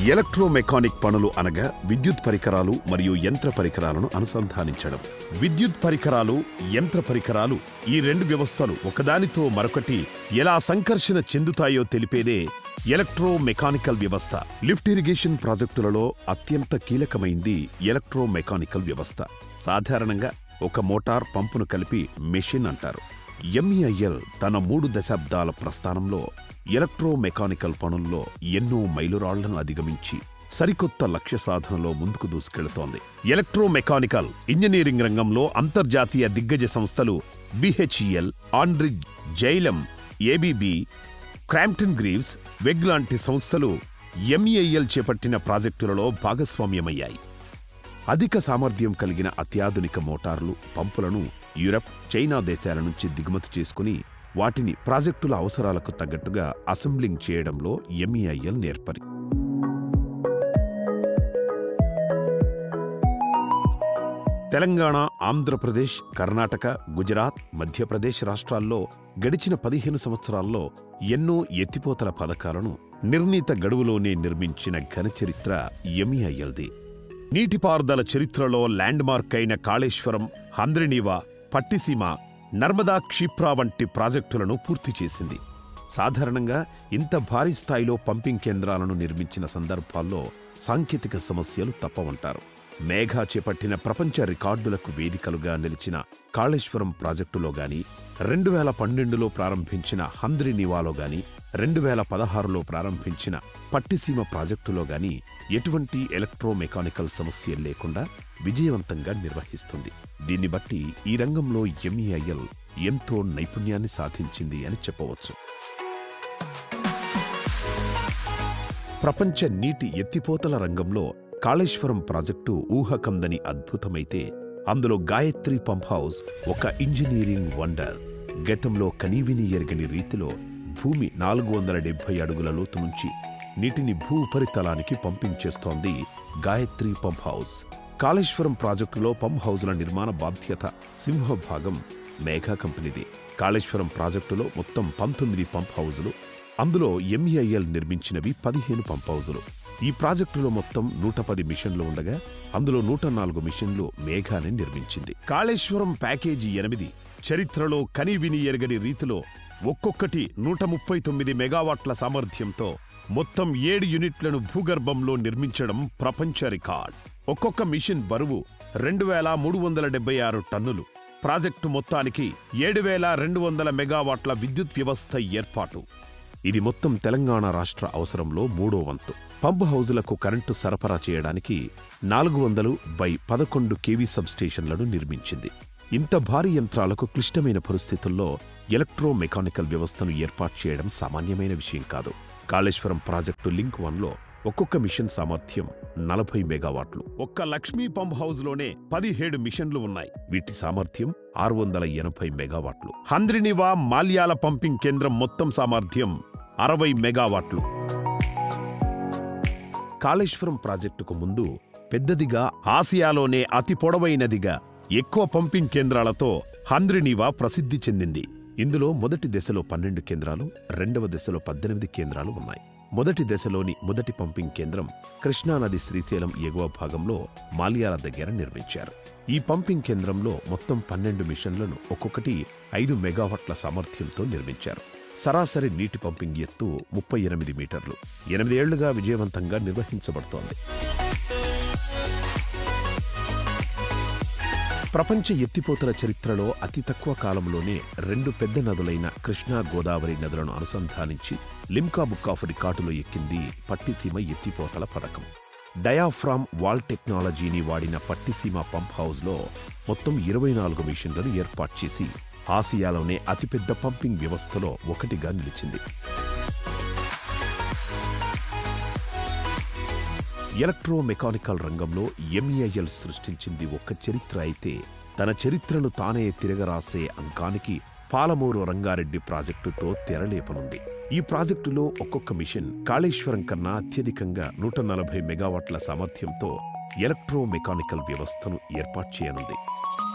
ఎలక్ట్రోమెకానిక్ పనులు అనగా విద్యుత్ పరికరాలు మరియు యంత్ర పరికరాలను అనుసంధానించడం విద్యుత్ పరికరాలు యంత్ర పరికరాలు ఈ రెండు వ్యవస్థలు ఒకదానితో మరొకటి ఎలా సంకర్షణ చెందుతాయో తెలిపేదే ఎలక్ట్రోమెకానికల్ వ్యవస్థ లిఫ్ట్ ఇరిగేషన్ ప్రాజెక్టులలో అత్యంత కీలకమైంది ఎలక్ట్రోమెకానికల్ వ్యవస్థ సాధారణంగా ఒక మోటార్ పంపును కలిపి మెషిన్ అంటారు ఎంఈఐఎల్ తన మూడు దశాబ్దాల ప్రస్థానంలో ఎలక్ట్రోమెకానికల్ పనుల్లో ఎన్నో మైలురాళ్లను అధిగమించి సరికొత్త లక్ష్య సాధనలో ముందుకు దూసుకెళుతోంది ఎలక్ట్రోమెకానికల్ ఇంజనీరింగ్ రంగంలో అంతర్జాతీయ దిగ్గజ సంస్థలు BHEL Andritz Xylem ABB Crompton Greaves వెగ్ లాంటి సంస్థలు ఎంఈఐఎల్ చేపట్టిన ప్రాజెక్టులలో భాగస్వామ్యమయ్యాయి అధిక సామర్థ్యం కలిగిన అత్యాధునిక మోటార్లు పంపులను యూరప్ చైనా దేశాల నుంచి దిగుమతి చేసుకుని వాటిని ప్రాజెక్టుల అవసరాలకు తగ్గట్టుగా అసెంబ్లింగ్ చేయడంలో ఎంఈఐఎల్ నేర్పరి తెలంగాణ ఆంధ్రప్రదేశ్ కర్ణాటక గుజరాత్ మధ్యప్రదేశ్ రాష్ట్రాల్లో గడిచిన పదిహేను సంవత్సరాల్లో ఎన్నో ఎత్తిపోతల పథకాలను నిర్ణీత గడువులోనే నిర్మించిన ఘన చరిత్ర ఎంఈఐఎల్ది నీటిపారుదల చరిత్రలో ల్యాండ్ మార్క్ అయిన కాళేశ్వరం హంద్రినీవా పట్టిసీమ నర్మదా క్షిప్రా వంటి ప్రాజెక్టులను పూర్తి చేసింది సాధారణంగా ఇంత భారీ స్థాయిలో పంపింగ్ కేంద్రాలను నిర్మించిన సందర్భాల్లో సాంకేతిక సమస్యలు తప్పవంటారు మేఘా చేపట్టిన ప్రపంచ రికార్డులకు వేదికలుగా నిలిచిన కాళేశ్వరం ప్రాజెక్టులో గాని రెండు వేల పన్నెండులో ప్రారంభించిన హంద్రినివాలో గాని రెండు వేల పదహారులో ప్రారంభించిన పట్టిసీమ ప్రాజెక్టులో గాని ఎటువంటి ఎలక్ట్రోమెకానికల్ సమస్య లేకుండా విజయవంతంగా నిర్వహిస్తుంది దీన్ని బట్టి ఈ రంగంలో ఎంఈఐఎల్ ఎంతో నైపుణ్యాన్ని సాధించింది అని చెప్పవచ్చు ప్రపంచ నీటి ఎత్తిపోతల రంగంలో కాళేశ్వరం ప్రాజెక్టు ఊహకందని అద్భుతమైతే అందులో గాయత్రి పంప్ హౌస్ ఒక ఇంజనీరింగ్ వండర్ గతంలో కనీవిని ఎరగని రీతిలో భూమి నాలుగు వందల డెబ్బై అడుగుల లోతు నుంచి నీటిని భూ ఉపరితలానికి పంపింగ్ చేస్తోంది గాయత్రి పంప్ హౌస్ కాళేశ్వరం ప్రాజెక్టులో పంప్ హౌజుల నిర్మాణ బాధ్యత సింహభాగం మేఘా కంపెనీది కాళేశ్వరం ప్రాజెక్టులో మొత్తం పంతొమ్మిది పంప్ హౌజులు అందులో ఎంఈఐఎల్ నిర్మించినవి పదిహేను పంప్ హౌజులు ఈ ప్రాజెక్టులో మొత్తం నూట పది మిషన్లు ఉండగా అందులో నూట నాలుగు మిషన్లు మేఘాని నిర్మించింది కాళేశ్వరం ప్యాకేజీ ఎనిమిది చరిత్రలో కనీవిని ఎరగని రీతిలో ఒక్కొక్కటి నూట ముప్పై తొమ్మిది మెగావాట్ల సామర్థ్యంతో మొత్తం ఏడు యూనిట్లను భూగర్భంలో నిర్మించడం ప్రపంచ రికార్డ్ ఒక్కొక్క మిషన్ బరువు రెండు వేల మూడు వందల డెబ్బై ఆరు టన్నులు ప్రాజెక్టు మొత్తానికి ఏడు వేల రెండు వందల మెగావాట్ల విద్యుత్ వ్యవస్థ ఏర్పాటు ఇది మొత్తం తెలంగాణ రాష్ట్ర అవసరంలో మూడో వంతు పంప్ హౌజులకు కరెంటు సరఫరా చేయడానికి నాలుగు వందలు బై పదకొండు కేవీ సబ్స్టేషన్లను నిర్మించింది ఇంత భారీ యంత్రాలకు క్లిష్టమైన పరిస్థితుల్లో ఎలక్ట్రో మెకానికల్ వ్యవస్థను ఏర్పాటు చేయడం సామాన్యమైన విషయం కాదు కాళేశ్వరం ప్రాజెక్టు లింక్ వన్లో ఒక్కొక్క మిషన్ సామర్థ్యం నలభై మెగావాట్లు ఒక్క లక్ష్మీ పంప్ హౌస్ లోనే పదిహేడు మిషన్లు ఉన్నాయి వీటి సామర్థ్యం ఆరు వందల ఎనభై మెగావాట్లు హంద్రినివా మాల్యాల పంపింగ్ కేంద్రం మొత్తం సామర్థ్యం అరవై మెగావాట్లు కాళేశ్వరం ప్రాజెక్టుకు ముందు పెద్దదిగా ఆసియాలోనే అతి పొడవైనదిగా ఎక్కువ పంపింగ్ కేంద్రాలతో హంద్రినీవా ప్రసిద్ధి చెందింది ఇందులో మొదటి దశలో పన్నెండు కేంద్రాలు రెండవ దశలో పద్దెనిమిది కేంద్రాలు ఉన్నాయి మొదటి దశలోని మొదటి పంపింగ్ కేంద్రం కృష్ణానది శ్రీశైలం ఎగువ భాగంలో మాల్యాల దగ్గర నిర్మించారు ఈ పంపింగ్ కేంద్రంలో మొత్తం పన్నెండు మిషన్లను ఒక్కొక్కటి ఐదు మెగావాట్ల సామర్థ్యంతో నిర్మించారు సరాసరి నీటి పంపింగ్ ఎత్తు ముప్పై ఎనిమిది మీటర్లు ఎనిమిదేళ్లుగా విజయవంతంగా నిర్వహించబడుతోంది ప్రపంచ ఎత్తిపోతల చరిత్రలో అతి తక్కువ కాలంలోనే రెండు పెద్ద నదులైన కృష్ణా గోదావరి నదులను అనుసంధానించి లిమ్కా బుక్ ఆఫ్ రికార్డులో ఎక్కింది పట్టిసీమ ఎత్తిపోతల పథకం డయాఫ్రామ్ వాల్ టెక్నాలజీని వాడిన పట్టిసీమ పంప్ హౌస్లో మొత్తం ఇరవై నాలుగు మిషన్లను ఏర్పాటు చేసి ఆసియాలోనే అతిపెద్ద పంపింగ్ వ్యవస్థలో ఒకటిగా నిలిచింది ఎలక్ట్రోమెకానికల్ రంగంలో ఎంఈఐఎల్ సృష్టించింది ఒక్క చరిత్ర అయితే తన చరిత్రను తానే తిరగరాసే అంకానికి పాలమూరు రంగారెడ్డి ప్రాజెక్టుతో తెరలేపనుంది ఈ ప్రాజెక్టులో ఒక్కొక్క మిషన్ కాళేశ్వరం కన్నా అత్యధికంగా నూట నలభై మెగావాట్ల సామర్థ్యంతో ఎలక్ట్రోమెకానికల్ వ్యవస్థను ఏర్పాటు చేయనుంది